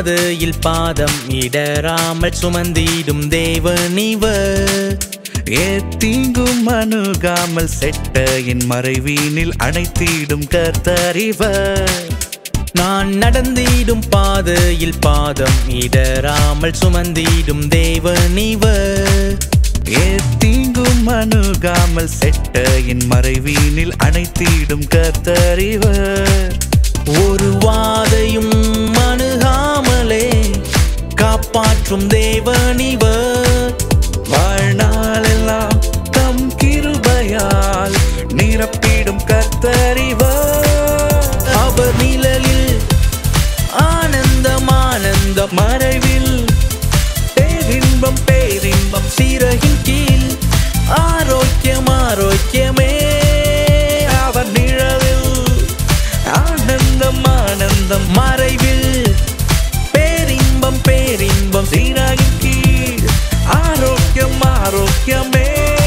பாதையில் பாதம் இடராமல் சுமந்திடும் தேவனிவர் ஏத்தீங்கும் அணுகாமல் செட்டையின் மறைவீனில் அணைத்திடும் கர்த்தறிவர் நான் நடந்திடும் பாதையில் பாதம் இடராமல் சுமந்திடும் தேவனிவர் ஏத்தீங்கும் அணுகாமல் செட்டையின் மறைவீனில் அணைத்திடும் கர்த்தறிவர் ஒரு வாதையும் அணுகாமலே காப்பாற்றும் தேவனிவர் வாழ்நாளெல்லாம் தம் கிருபையால் நிரப்பிடும் கர்த்தறிவர் அவர் நிழலில் ஆனந்தம் ஆனந்தம் மறைவில் பேரின்பம் பேரின்பம் சிறகின் கீழ் ஆரோக்கியம் ஆரோக்கியமே அவர் நிழலில் ஆனந்தம் ஆனந்தம் மறைவில் பேரின்பம் பேரின்பம் சீராகின் கீழ் ஆரோக்கியம் ஆரோக்கியமே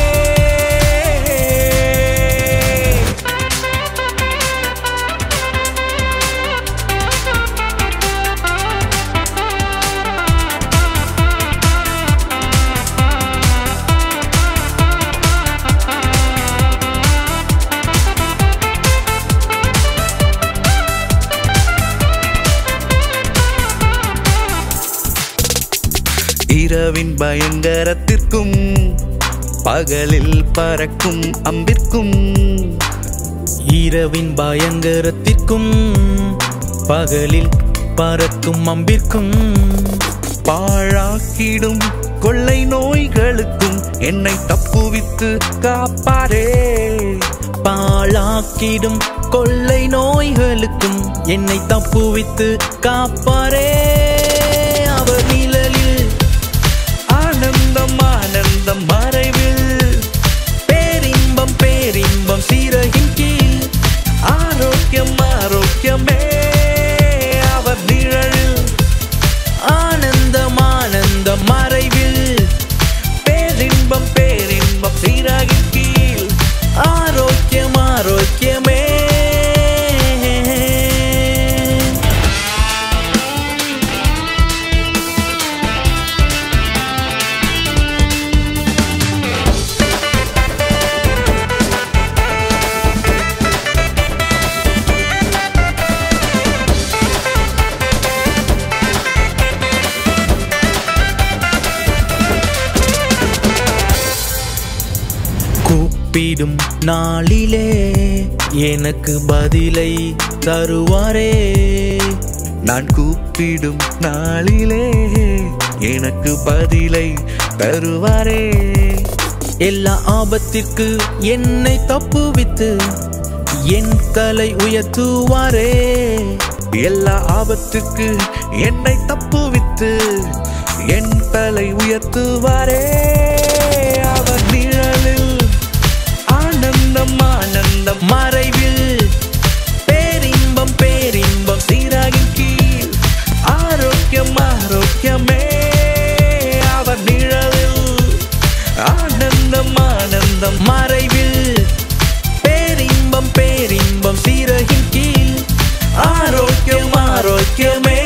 இரவின் பயங்கரத்திற்கும் பகலில் பறக்கும் அம்பிற்கும் இரவின் பயங்கரத்திற்கும் பகலில் பறக்கும் அம்பிற்கும் பாழாக்கிடும் கொள்ளை நோய்களுக்கும் என்னை தப்புவித்து காப்பாரே பாழாக்கிடும் கொள்ளை நோய்களுக்கும் என்னை தப்புவித்து காப்பாரே அவர் நிழலில் ஆனந்தம் ஆனந்தம் மறைவில் பேரின்பம் பேரின்பம் சீரகின் கீழ் ஆரோக்கியம் ஆரோக்கியமே அவர் நிழலில் ஆனந்தம் ஆனந்தம் மறைவில் பேரின்பம் பேரின்பம் சீராகின் கீழ் ஆரோக்கியம் ஆரோக்கியமே கூப்பிடும் நாளிலே எனக்கு பதிலை தருவாரே நான் கூப்பிடும் நாளிலே எனக்கு பதிலை தருவாரே எல்லா ஆபத்திற்கு என்னை தப்புவித்து என் தலை உயர்த்துவாரே எல்லா ஆபத்துக்கு என்னை தப்புவித்து என் தலை உயர்த்துவாரே அவர் நிழலில் ஆனந்தம் ஆனந்தம் மறைவில் பேரின்பம் பேரின்பம் சீராகின் கீழ் ஆரோக்கியம் ஆரோக்கியமே அவர் நிழலில் ஆனந்தம் ஆனந்தம் மறைவில் பேரின்பம் பேரின்பம் சீரகின் கீழ் ஆரோக்கியம் ஆரோக்கியமே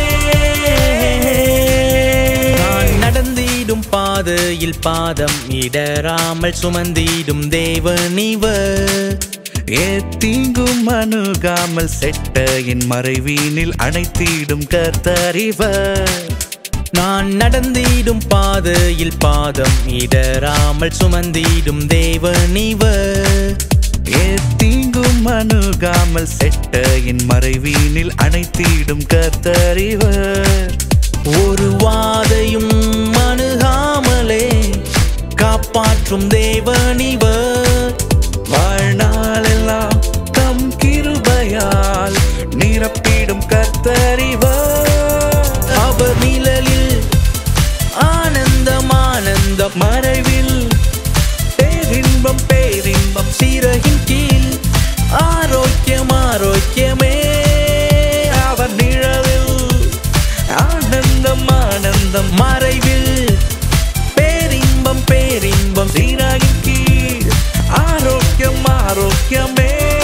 நான் நடந்திடும் பாதையில் பாதம் இடராமல் சுமந்திடும் தேவனிவர் ஏத்தீங்கும் அணுகாமல் செட்டையின் மறைவீனில் அணைத்திடும் கர்த்தறிவர் நான் நடந்திடும் பாதையில் பாதம் இடராமல் சுமந்திடும் தேவனிவர் ஏத்தீங்கும் அணுகாமல் செட்டையின் மறைவீனில் அணைத்திடும் கர்த்தறிவர் ஒரு வாதையும் அணுகாமலே காப்பாற்றும் தேவனிவர் வாழ்நாளெல்லாம் தம் கிருபையால் நிரப்பிடும் கர்த்தறிவர் அவர் நிழலில் ஆனந்தம் ஆனந்தம் மறைவில் பேரின்பம் பேரின்பம் சிறகின் கீழ் ஆரோக்கியம் ஆரோக்கியமே அவர் நிழலில் ஆனந்தம் ஆனந்தம் மறைவில் பேரின்பம் பேரின்பம் சீராகின் கீழ் ஆரோக்கியம் ஆரோக்கியமே